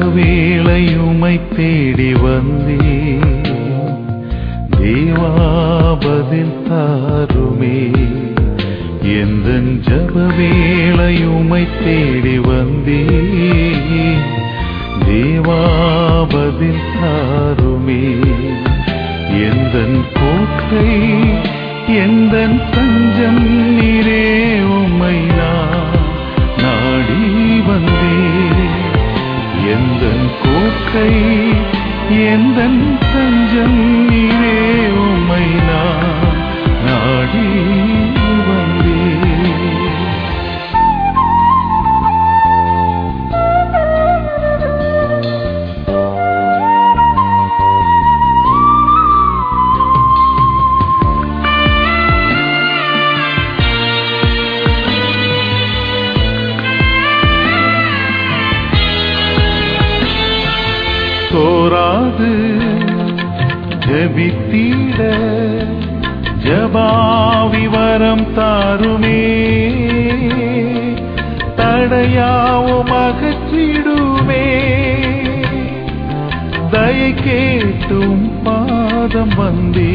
வேளையுமை தேடி வந்தே தேவாபதில் தாருமே எந்த ஜப வேளையுமை தேடி வந்தே தேவாபதில் தாருமே எந்த கோட்டை எந்த தஞ்சம் நீரே உம்மை நான் நாடி வந்தே எந்த கோட்டை எந்த தஞ்சம் நீரே உம்மை நான் நாடி வந்தே சோராது ஜபித்தீட ஜபாவிவரம் தாருமே தடையாவும் அகற்றிடுமே தயை கேட்டும் பாதம் வந்தே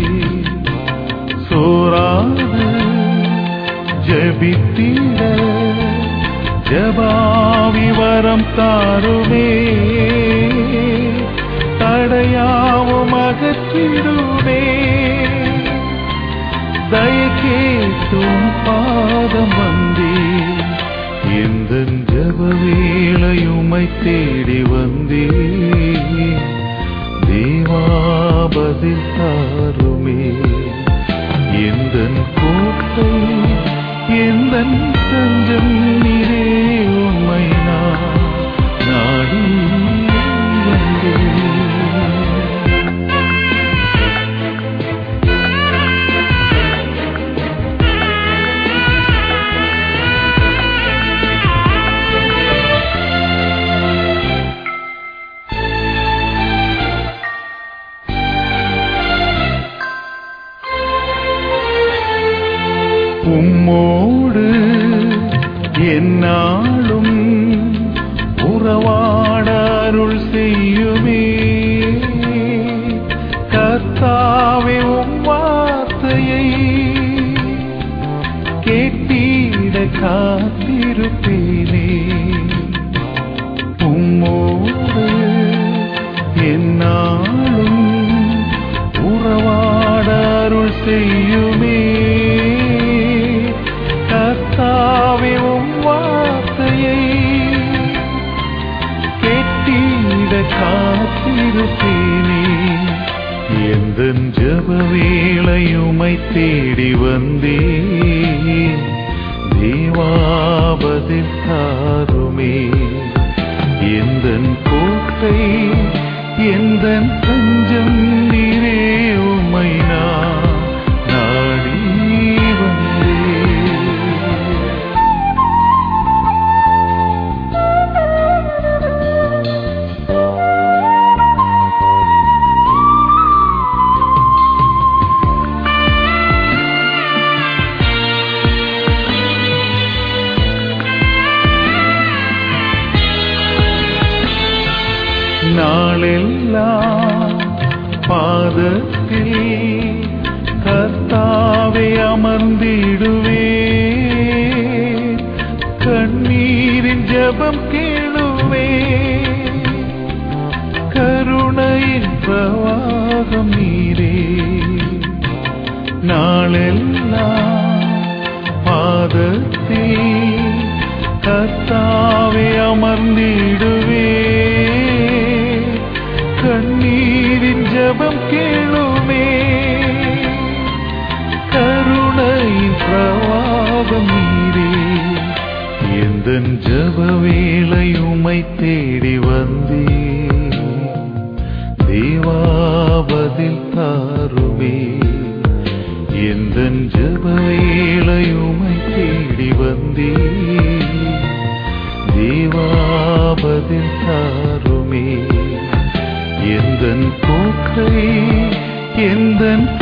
சோராது ஜபித்தீட ஜபாவிவரம் தாருமே தடையாவும் அகற்றிடுமே தய கேட்டும் பாதம் வந்தே எந்த ஜப வேளையுமை தேடி வந்தே தேவாபதில் தாருமே எந்த கோட்டை எந்த தஞ்சம் நீரே உண்மை நான் நாடி வந்தேன் உம்மோடு என்னாலும் உறவாட அருள் செய்யுமே கர்த்தாவே உம் வார்த்தையை கேட்டிட காத்திருப்பேனே உம்மோடு என்னாலும் உறவாட அருள் செய்யுமே கர்த்தாவே உம் வார்த்தையை கேட்டிட காத்திருப்பேனே எந்த ஜப வேளையுமை தேடி வந்தே தேவாபதில் தாருமே எந்த கோட்டை எந்த தஞ்சம் நீரே உம்மை நான் நாடி வந்தேன் நாளெல்லாம் பாதத்தில் கர்த்தாவை அமர்ந்திடுவே கண்ணீரின் ஜெபம் கேளுவே கருணையின் பிரவாகம் நீரே நாளெல்லாம் பாதத்தில் கர்த்தாவே அமர்ந்திடுவே கண்ணீரின் ஜெபம் கேளுமே கருணையின் பிரவாகம் நீரே எந்த ஜப வேளையுமை தேடி வந்தே தேவாபதில் தாருமே எந்த ஜப வேளையுமை தேடி வந்தே தேவாபதில் தாருமே எந்த கோட்டை எந்த